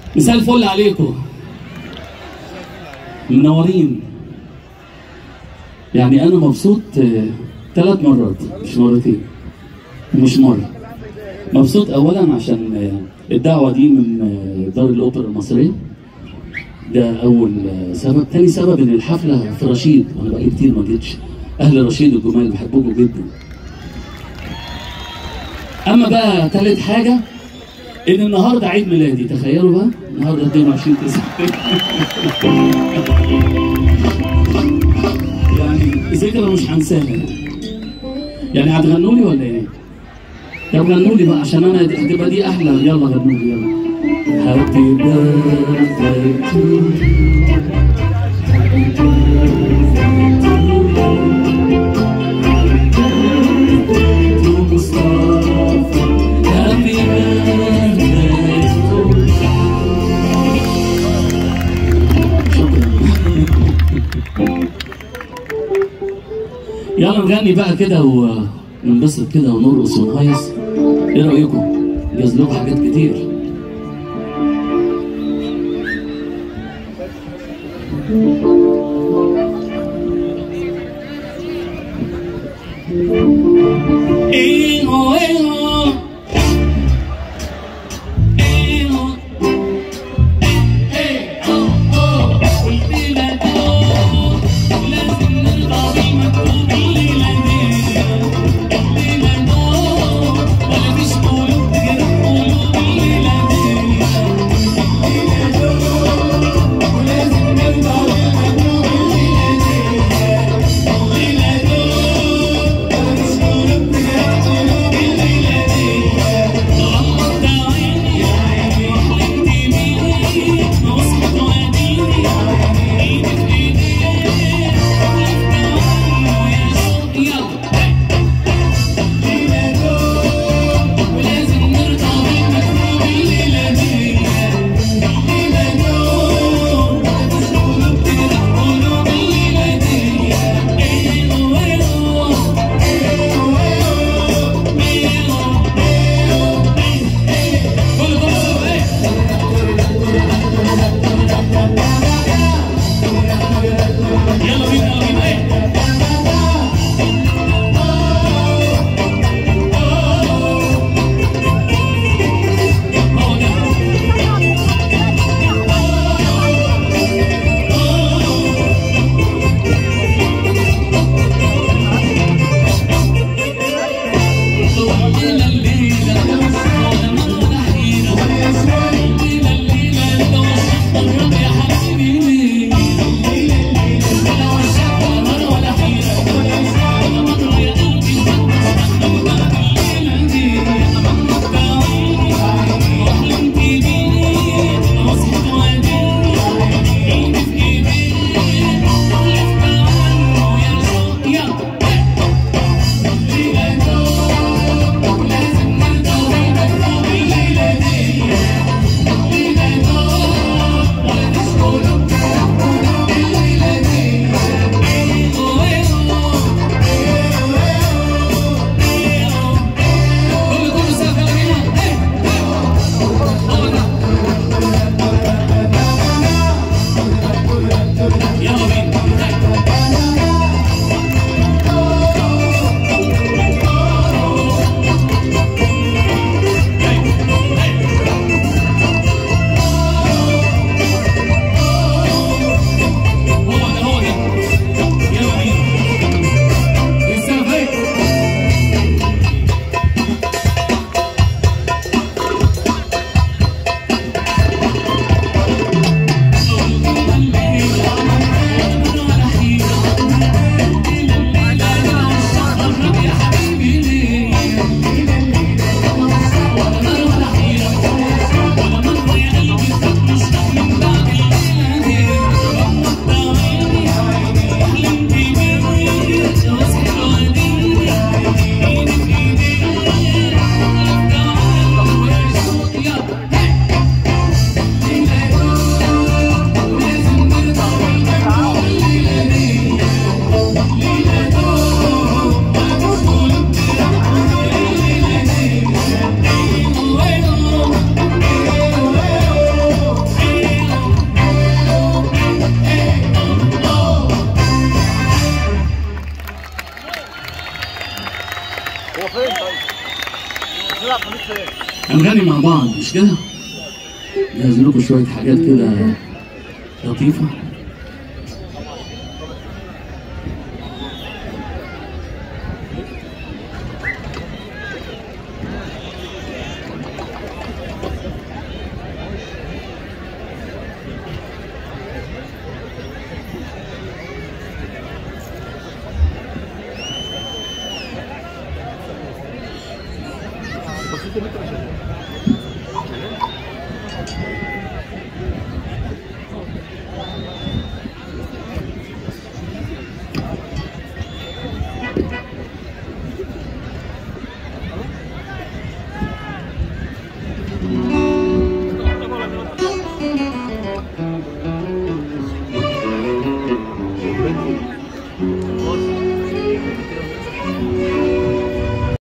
مساء الفل عليكم منورين يعني انا مبسوط ثلاث مرات مش مرتين ومش مره مبسوط اولا عشان آه، الدعوه دي من آه، دار الاوبرا المصريه ده اول آه، سبب تاني سبب ان الحفله في رشيد وانا بقالي كتير ما جيتش اهل رشيد الجمال بحبكم جدا اما بقى تالت حاجه ان النهارده عيد ميلادي تخيلوا بقى النهارده 22 9 يعني ذكرى مش هنساها يعني هتغنوا لي ولا ايه؟ طب غنوا لي بقى عشان انا دي- هتبقى دي احلى يلا غنوا لي يلا Happy birthday to you to Mustafa Happy birthday to you شكرا يلا نغني بقى كده وننبسط كده ونرقص ونهيص ايه رايكم؟ جاز لكم حاجات كتير ايهو ايهو ايهو ولازم نرضى مش كده؟ جهز لكم شوية حاجات كده لطيفة